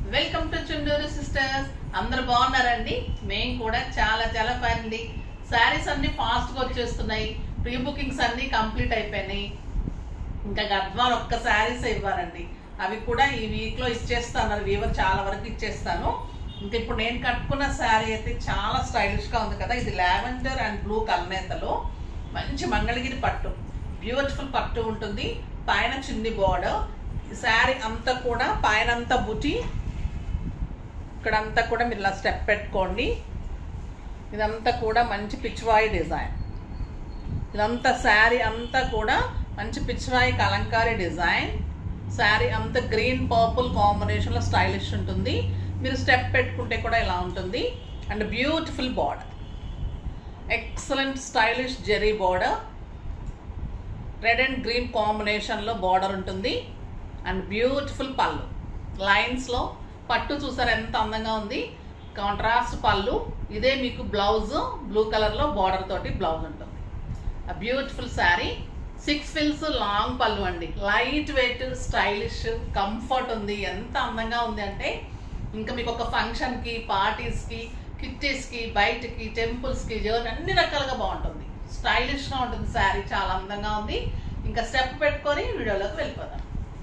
welcome to Chunduru sisters అందరు బాగున్నారండి మేము కూడా చాలా చాలా ఫైన్ అండి శారీస్ అన్ని ఫాస్ట్ గా వచ్చేస్తున్నాయి ప్రీ బుకింగ్స్ అన్ని కంప్లీట్ అయిపోయినాయి ఇంకా గద్వాల్ ఒక్క శారీస్ ఇవ్వాలండి అవి కూడా ఈ వీక్ లో ఇచ్చేస్తాను వీవర్ చాలా వరకు ఇచ్చేస్తాను ఇంకా ఇప్పుడు నేను కట్టుకున్న శారీ అయితే చాలా స్టైలిష్ గా ఉంది కదా ఇది లావెండర్ అండ్ బ్లూ కల్నేతలో మంచి మంగళగిరి పట్టు బ్యూటిఫుల్ పట్టు ఉంటుంది పైన చిన్ని బోర్డర్ శారీ అంతా కూడా పైన అంతా బుటి ఇక్కడంతా కూడా మీరు ఇలా స్టెప్ పెట్టుకోండి ఇదంతా కూడా మంచి పిచ్చివాయి డిజైన్ ఇదంతా శారీ అంతా కూడా మంచి పిచ్చివాయి కలంకారీ డిజైన్ శారీ అంతా గ్రీన్ పర్పుల్ కాంబినేషన్లో స్టైలిష్ ఉంటుంది మీరు స్టెప్ పెట్టుకుంటే కూడా ఇలా ఉంటుంది and beautiful border excellent stylish జెరీ బార్డర్ రెడ్ అండ్ గ్రీన్ కాంబినేషన్లో బార్డర్ ఉంటుంది అండ్ బ్యూటిఫుల్ పళ్ళు లైన్స్లో పట్టు చూసారు ఎంత అందంగా ఉంది కాంట్రాస్ట్ పళ్ళు ఇదే మీకు బ్లౌజ్ బ్లూ కలర్లో బార్డర్ తోటి బ్లౌజ్ ఉంటుంది ఆ beautiful sari six fills long పళ్ళు అండి లైట్ వెయిట్ స్టైలిష్ కంఫర్ట్ ఉంది ఎంత అందంగా ఉంది అంటే ఇంకా మీకు ఒక ఫంక్షన్కి పార్టీస్కి కిట్టీస్కి బయటకి టెంపుల్స్కి జర్నీ అన్ని రకాలుగా బాగుంటుంది స్టైలిష్గా ఉంటుంది శారీ చాలా అందంగా ఉంది ఇంకా స్టెప్ పెట్టుకొని వీడియోలోకి వెళ్ళిపోదాం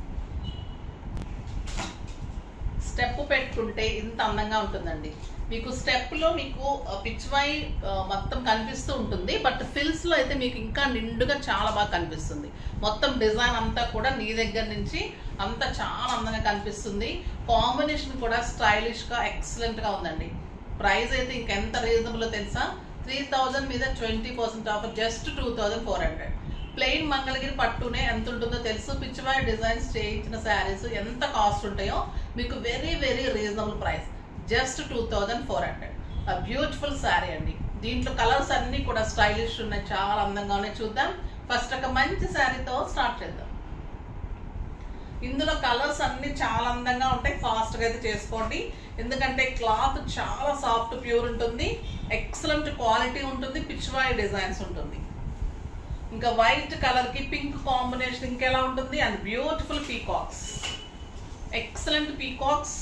స్టెప్ పెట్టుకుంటే ఇంత అందంగా ఉంటుందండి మీకు స్టెప్లో మీకు పిచ్చివై మొత్తం కనిపిస్తూ ఉంటుంది బట్ ఫిల్స్లో అయితే మీకు ఇంకా నిండుగా చాలా బాగా కనిపిస్తుంది మొత్తం డిజైన్ అంతా కూడా నీ దగ్గర నుంచి అంతా చాలా అందంగా కనిపిస్తుంది కాంబినేషన్ కూడా స్టైలిష్గా ఎక్సలెంట్గా ఉందండి ప్రైస్ అయితే ఇంకెంత రీజనబుల్ తెలుసా త్రీ థౌజండ్ మీద twenty percent offer just two thousand four hundred plain Mangalagiri పట్టునే ఎంత ఉంటుందో తెలుసు పిచ్చివాయి డిజైన్స్ చేయించిన శారీస్ ఎంత కాస్ట్ ఉంటాయో మీకు very very reasonable price just two thousand four hundred beautiful sari అండి దీంట్లో కలర్స్ అన్నీ కూడా స్టైలిష్ ఉన్నాయి చాలా అందంగా ఉన్నాయి చూద్దాం ఫస్ట్ ఒక మంచి శారీతో స్టార్ట్ చేద్దాం ఇందులో కలర్స్ అన్ని చాలా అందంగా ఉంటాయి ఫాస్ట్గా అయితే చేసుకోండి ఎందుకంటే క్లాత్ చాలా సాఫ్ట్ ప్యూర్ ఉంటుంది ఎక్సలెంట్ క్వాలిటీ ఉంటుంది పిచ్చివాయి డిజైన్స్ ఉంటుంది ఇంకా వైట్ కలర్ కి పింక్ కాంబినేషన్ ఇంకెలా ఉంటుంది and beautiful peacocks excellent peacocks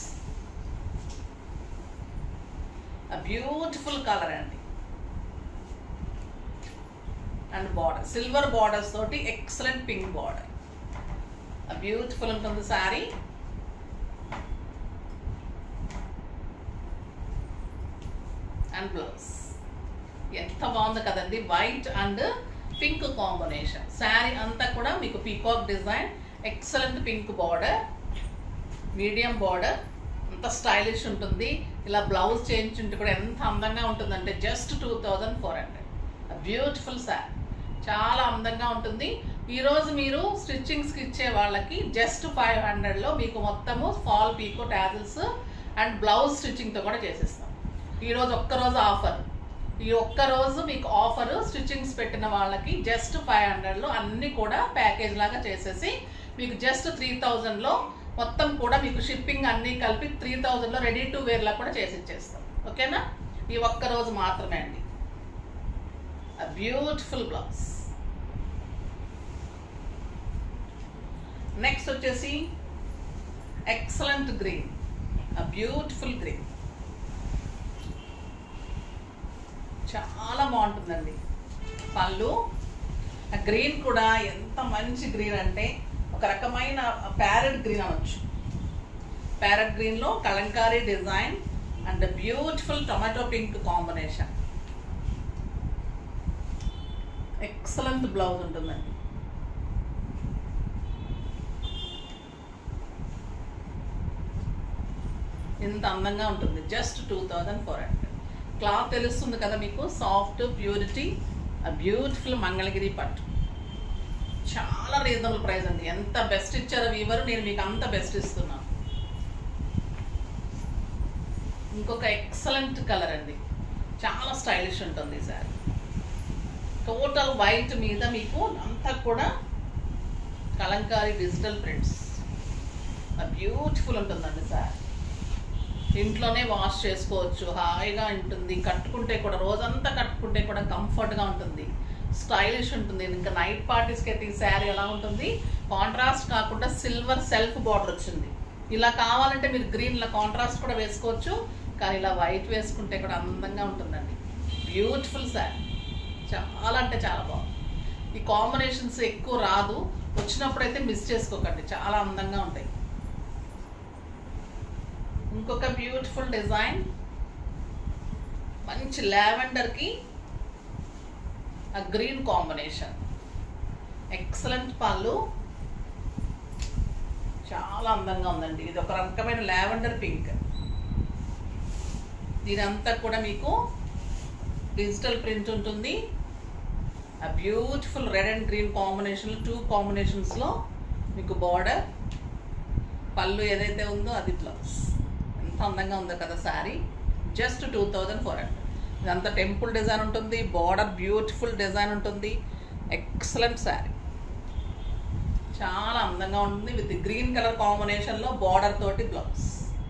beautiful colour అండి అండ్ బార్డర్ సిల్వర్ బార్డర్స్ తోటి ఎక్సలెంట్ పింక్ బార్డర్ బ్యూటిఫుల్ ఉంటుంది శారీ అండ్ బ్లౌజ్ ఎంత బాగుంది కదండి white and pink combination sari అంతా కూడా మీకు peacock design excellent pink border medium border అంత స్టైలిష్ ఉంటుంది ఇలా బ్లౌజ్ చేయించుంటే కూడా ఎంత అందంగా ఉంటుందంటే just two thousand four hundred beautiful sari చాలా అందంగా ఉంటుంది ఈరోజు మీరు స్టిచ్చింగ్స్కి ఇచ్చే వాళ్ళకి జస్ట్ ఫైవ్ హండ్రెడ్లో మీకు మొత్తము fall picot tassels and blouse స్టిచ్చింగ్తో కూడా చేసేస్తాం ఈరోజు ఒక్కరోజు ఆఫర్ ఈ ఒక్క రోజు మీకు ఆఫర్ స్టిచ్చింగ్స్ పెట్టిన వాళ్ళకి జస్ట్ ఫైవ్ హండ్రెడ్లో అన్నీ కూడా ప్యాకేజ్ లాగా చేసేసి మీకు జస్ట్ త్రీ థౌజండ్లో మొత్తం కూడా మీకు షిప్పింగ్ అన్నీ కలిపి త్రీ థౌజండ్లో రెడీ టు వేర్లా కూడా చేసి ఇచ్చేస్తాం ఓకేనా ఈ ఒక్క రోజు మాత్రమే అండి బ్యూటిఫుల్ బ్లౌజ్ నెక్స్ట్ వచ్చేసి ఎక్సలెంట్ గ్రీన్ బ్యూటిఫుల్ గ్రీన్ చాలా బాగుంటుందండి పళ్ళు ఆ గ్రీన్ కూడా ఎంత మంచి గ్రీన్ అంటే ఒక రకమైన ప్యారెట్ గ్రీన్ అనొచ్చు ప్యారెట్ గ్రీన్లో Kalamkari design and beautiful tomato pink combination excellent blouse ఉంటుందండి ఇంత అందంగా ఉంటుంది just two thousand four hundred cloth తెలుస్తుంది కదా మీకు సాఫ్ట్ ప్యూరిటీ బ్యూటిఫుల్ మంగళగిరి పట్టు చాలా రీజనబుల్ ప్రైస్ అండి ఎంత బెస్ట్ ఇచ్చారో వీవరు నేను మీకు అంత బెస్ట్ ఇస్తున్నాను ఇంకొక ఎక్సలెంట్ కలర్ అండి చాలా స్టైలిష్ ఉంటుంది సార్ టోటల్ వైట్ మీద మీకు అంతా కూడా కలంకారీ డిజిటల్ ప్రింట్స్ బ్యూటిఫుల్ ఉంటుందండి సార్ ఇంట్లోనే వాష్ చేసుకోవచ్చు హాయిగా ఉంటుంది కట్టుకుంటే కూడా రోజంతా కట్టుకుంటే కూడా కంఫర్ట్గా ఉంటుంది స్టైలిష్ ఉంటుంది ఇంకా నైట్ పార్టీస్కి అయితే ఈ శారీ ఎలా ఉంటుంది కాంట్రాస్ట్ కాకుండా సిల్వర్ సెల్ఫ్ బార్డర్ వచ్చింది ఇలా కావాలంటే మీరు గ్రీన్ ఇలా కాంట్రాస్ట్ కూడా వేసుకోవచ్చు కానీ ఇలా వైట్ వేసుకుంటే కూడా అందంగా ఉంటుందండి బ్యూటిఫుల్ శారీ చాలా అంటే చాలా బాగుంది ఈ కాంబినేషన్స్ ఎక్కువ రాదు వచ్చినప్పుడు అయితే మిస్ చేసుకోకండి చాలా అందంగా ఉంటాయి ఇంకొక బ్యూటిఫుల్ డిజైన్ మంచి లావెండర్కి ఆ గ్రీన్ కాంబినేషన్ ఎక్సలెంట్ పళ్ళు చాలా అందంగా ఉందండి ఇది ఒక రకమైన లావెండర్ పింక్ దీనంతా కూడా మీకు డిజిటల్ ప్రింట్ ఉంటుంది ఆ beautiful red and green combination two కాంబినేషన్స్లో మీకు బార్డర్ పళ్ళు ఏదైతే ఉందో అది బ్లౌజ్ ఎంత అందంగా ఉందో కదా sari just two thousand four hundred ఇదంతా టెంపుల్ డిజైన్ ఉంటుంది బార్డర్ బ్యూటిఫుల్ డిజైన్ ఉంటుంది ఎక్సలెంట్ శారీ చాలా అందంగా ఉంటుంది విత్ గ్రీన్ కలర్ కాంబినేషన్లో బార్డర్ తోటి blouse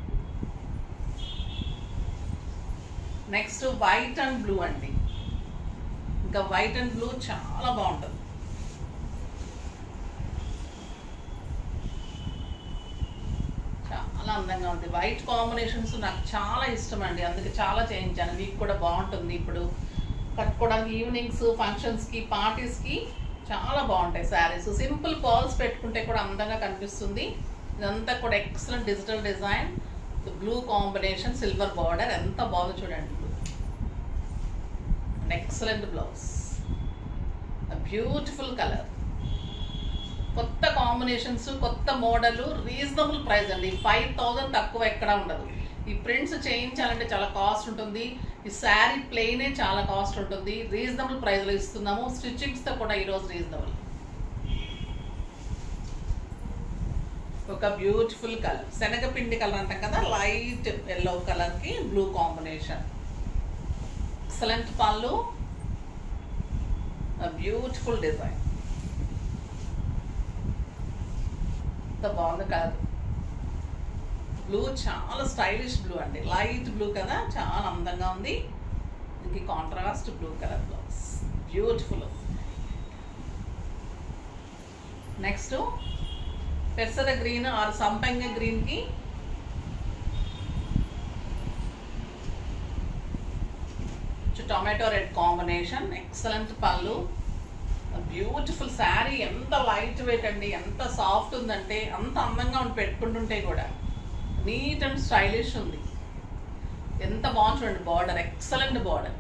next white and blue అండి ఇంకా వైట్ అండ్ బ్లూ చాలా బాగుంటుంది చాలా అందంగా ఉంది వైట్ కాంబినేషన్స్ నాకు చాలా ఇష్టం అండి అందుకే చాలా చేయించాను మీకు కూడా బాగుంటుంది ఇప్పుడు కట్టుకోవడానికి ఈవినింగ్స్ ఫంక్షన్స్కి పార్టీస్కి చాలా బాగుంటాయి శారీస్ సింపుల్ పర్ల్స్ పెట్టుకుంటే కూడా అందంగా కనిపిస్తుంది ఇదంతా కూడా excellent digital design blue combination silver border ఎంత బాగుందో చూడండి ఎక్సలెంట్ బ్లౌజ్ బ్యూటిఫుల్ కలర్ కొత్త కాంబినేషన్స్ కొత్త మోడల్ రీజనబుల్ ప్రైస్ అండి ఫైవ్ థౌజండ్ తక్కువ ఎక్కడ ఉండదు ఈ ప్రింట్స్ చేయించాలంటే చాలా కాస్ట్ ఉంటుంది ఈ శారీ ప్లెయినే చాలా కాస్ట్ ఉంటుంది రీజనబుల్ ప్రైస్లో ఇస్తున్నాము స్టిచ్చింగ్స్తో కూడా ఈరోజు రీజనబుల్ ఒక బ్యూటిఫుల్ కలర్ శనగపిండి కలర్ అంటాం కదా లైట్ ఎల్లో కలర్కి బ్లూ కాంబినేషన్ ఎక్సలెంట్ పళ్ళు బ్యూటిఫుల్ డిజైన్ ఎంత బాగుంది కలర్ బ్లూ చాలా స్టైలిష్ బ్లూ అండి లైట్ బ్లూ కదా చాలా అందంగా ఉంది దీనికి contrast blue colour blouse beautiful next పెసర గ్రీన్ ఆర్ సంపంగ గ్రీన్కి టొమాటో రెడ్ కాంబినేషన్ ఎక్సలెంట్ పళ్ళు బ్యూటిఫుల్ శారీ ఎంత లైట్ వెయిట్ అండి ఎంత సాఫ్ట్ ఉందంటే అంత అందంగా ఉండి పెట్టుకుంటుంటే కూడా నీట్ అండ్ స్టైలిష్ ఉంది ఎంత బాగుంది చూడండి border excellent border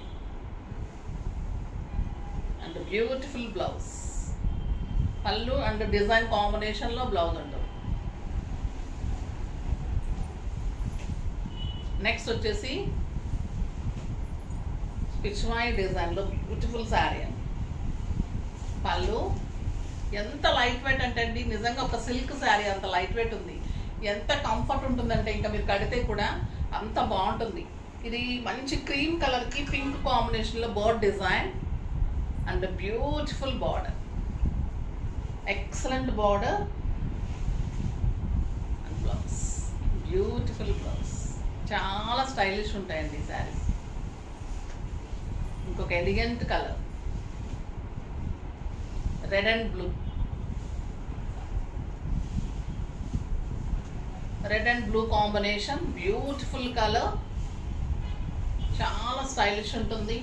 and beautiful blouse పళ్ళు అండ్ డిజైన్ కాంబినేషన్లో బ్లౌజ్ ఉంటుంది నెక్స్ట్ వచ్చేసి పిచ్వాయి డిజైన్లో బ్యూటిఫుల్ శారీ అండి పళ్ళు ఎంత లైట్ వెయిట్ అంటే అండి నిజంగా ఒక సిల్క్ శారీ అంత లైట్ వెయిట్ ఉంది ఎంత కంఫర్ట్ ఉంటుందంటే ఇంకా మీరు కడితే కూడా అంత బాగుంటుంది ఇది మంచి క్రీమ్ కలర్కి పింక్ కాంబినేషన్లో board design and beautiful border excellent border and blouse beautiful blouse చాలా స్టైలిష్ ఉంటాయండి ఈ శారీస్ ఇంకొక elegant colour red and blue red and blue combination beautiful colour చాలా స్టైలిష్ ఉంటుంది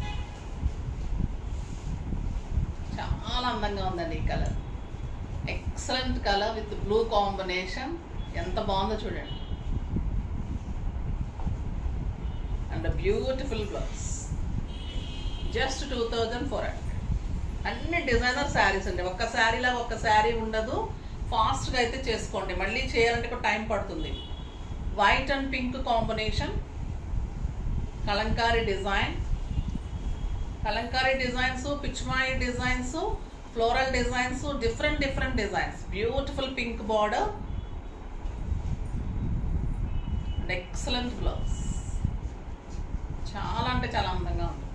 చాలా అందంగా ఉందండి ఈ colour excellent colour with blue combination ఎంత బాగుందో చూడండి and beautiful blouse just two thousand four hundred అన్ని డిజైనర్ శారీస్ అండి ఒక్క శారీలా ఒక్క శారీ ఉండదు ఫాస్ట్గా అయితే చేసుకోండి మళ్ళీ చేయాలంటే కూడా టైం పడుతుంది white and pink combination Kalamkari design Kalamkari designs pichwai designs floral designs different different designs beautiful pink border and excellent blouse చాలా అంటే చాలా అందంగా ఉంది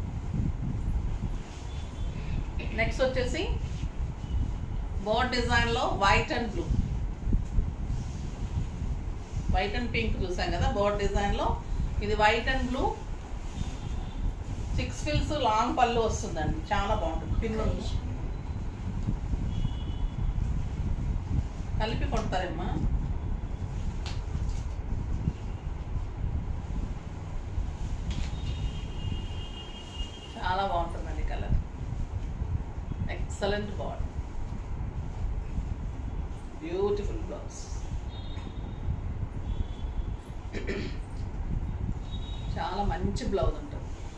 నెక్స్ట్ వచ్చేసి బోర్డ్ డిజైన్లో white and blue white and pink చూసాం కదా బోర్డ్ డిజైన్లో ఇది white and blue six fills long పళ్ళు వస్తుందండి చాలా బాగుంటుంది పిన్ కలిపి కొడతారమ్మా ఎక్సలెంట్ బాడీ బ్యూటిఫుల్ బ్లౌజ్ చాలా మంచి బ్లౌజ్ ఉంటుంది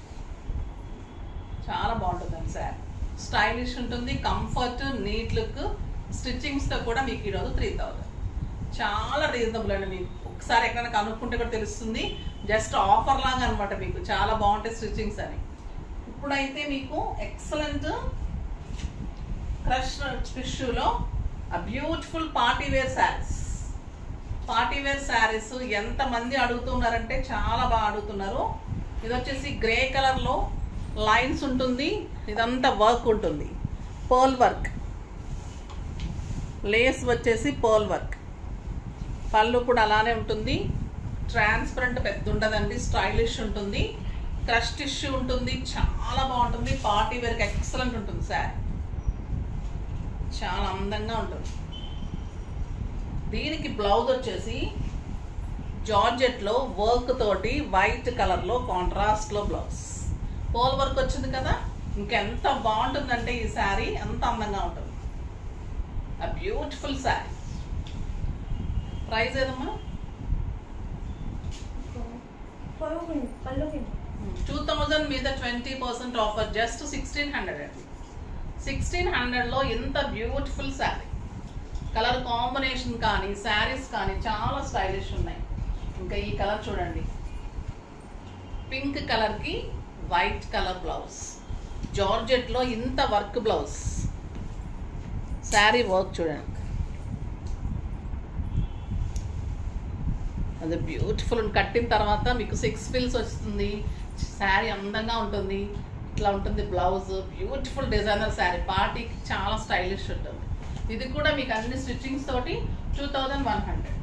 చాలా బాగుంటుందండి సార్ స్టైలిష్ ఉంటుంది కంఫర్ట్ నీట్ లుక్ స్టిచ్చింగ్స్తో కూడా మీకు ఈరోజు త్రీ థౌజండ్ చాలా రీజనబుల్ అండి మీకు ఒకసారి ఎక్కడైనా కనుక్కుంటే కూడా తెలుస్తుంది జస్ట్ ఆఫర్ లాగా అనమాట మీకు చాలా బాగుంటాయి స్టిచ్చింగ్స్ అని ఇప్పుడైతే మీకు ఎక్సలెంట్ క్రష్ టిష్యూలో ఆ beautiful party wear saris party wear saris ఎంతమంది అడుగుతున్నారంటే చాలా బాగా అడుగుతున్నారు ఇది వచ్చేసి గ్రే కలర్లో లైన్స్ ఉంటుంది ఇదంతా వర్క్ ఉంటుంది పర్ల్ వర్క్ లేస్ వచ్చేసి పర్ల్ వర్క్ పళ్ళు కూడా అలానే ఉంటుంది ట్రాన్స్పరెంట్ పెద్ద ఉండదండి స్టైలిష్ ఉంటుంది క్రష్ టిష్యూ ఉంటుంది చాలా బాగుంటుంది పార్టీ వేర్కి ఎక్సలెంట్ ఉంటుంది శారీ చాలా అందంగా ఉంటుంది దీనికి బ్లౌజ్ వచ్చేసి జార్జెట్లో వర్క్ తోటి వైట్ కలర్లో కాంట్రాస్ట్లో బ్లౌజ్ పోల్ వర్క్ వచ్చింది కదా ఇంకెంత బాగుంటుందంటే ఈ శారీ ఎంత అందంగా ఉంటుంది ఆ బ్యూటిఫుల్ శారీ ప్రైస్ ఏదమ్మా పళ్ళు పళ్ళు టూ థౌజండ్ మీద twenty percent offer just sixteen hundred అండి సిక్స్టీన్ హండ్రెడ్లో ఇంత బ్యూటిఫుల్ శారీ కలర్ కాంబినేషన్ కానీ శారీస్ కానీ చాలా స్టైలిష్ ఉన్నాయి ఇంకా ఈ కలర్ చూడండి పింక్ కలర్కి వైట్ కలర్ బ్లౌజ్ జార్జెట్లో ఇంత వర్క్ బ్లౌజ్ శారీ వర్క్ చూడండి అది బ్యూటిఫుల్ కట్టిన తర్వాత మీకు సిక్స్ ఫిల్స్ వస్తుంది శారీ అందంగా ఉంటుంది ఇట్లా ఉంటుంది బ్లౌజ్ బ్యూటిఫుల్ డిజైనర్ శారీ పార్టీకి చాలా స్టైలిష్ ఉంటుంది ఇది కూడా మీకు అన్ని స్టిచ్చింగ్స్ తోటి టూ థౌజండ్ వన్ హండ్రెడ్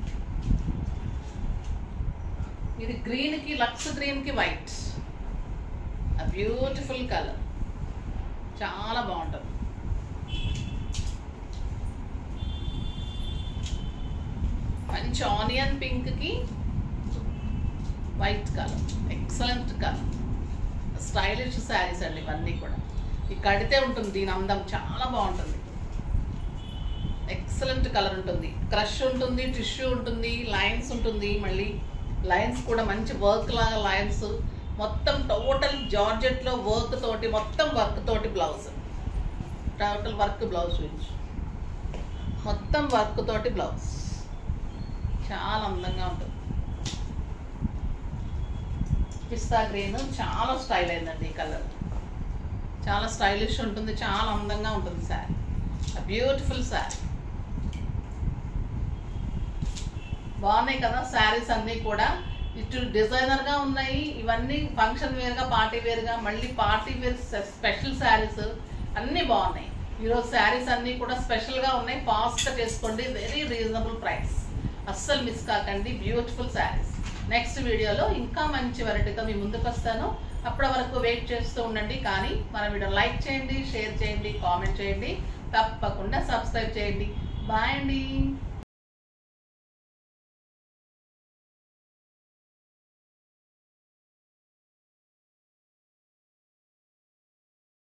ఇది గ్రీన్కి లక్స్ గ్రీన్కి వైట్ బ్యూటిఫుల్ కలర్ చాలా బాగుంటుంది మంచి ఆనియన్ పింక్కి white colour excellent colour stylish saris అండి ఇవన్నీ కూడా ఈ కడితే ఉంటుంది దీని అందం చాలా బాగుంటుంది ఎక్సలెంట్ కలర్ ఉంటుంది క్రష్ ఉంటుంది టిష్యూ ఉంటుంది లైన్స్ ఉంటుంది మళ్ళీ లైన్స్ కూడా మంచి వర్క్ లాగా లైన్స్ మొత్తం టోటల్ జార్జెట్లో వర్క్ తోటి మొత్తం వర్క్ తోటి బ్లౌజ్ టోటల్ వర్క్ బ్లౌజ్ చూపించు మొత్తం వర్క్ తోటి బ్లౌజ్ చాలా అందంగా ఉంటుంది పిస్తా గ్రీన్ చాలా స్టైల్ అయిందండి ఈ కలర్ చాలా స్టైలిష్ ఉంటుంది చాలా అందంగా ఉంటుంది శారీ బ్యూటిఫుల్ శారీ బాగున్నాయి కదా శారీస్ అన్నీ కూడా ఇటు డిజైనర్గా ఉన్నాయి ఇవన్నీ ఫంక్షన్ వేర్గా పార్టీ వేర్గా మళ్ళీ పార్టీ వేర్ స్పెషల్ శారీస్ అన్నీ బాగున్నాయి ఈరోజు శారీస్ అన్నీ కూడా స్పెషల్గా ఉన్నాయి ఫాస్ట్గా చేసుకోండి వెరీ రీజనబుల్ ప్రైస్ అస్సలు మిస్ కాకండి బ్యూటిఫుల్ శారీస్ నెక్స్ట్ వీడియోలో ఇంకా మంచి వెరైటీతో మీ ముందుకు వస్తాను అప్పటి వరకు వెయిట్ చేస్తూ ఉండండి కానీ మన వీడియో లైక్ చేయండి షేర్ చేయండి కామెంట్ చేయండి తప్పకుండా సబ్స్క్రైబ్ చేయండి బాయ్ అండి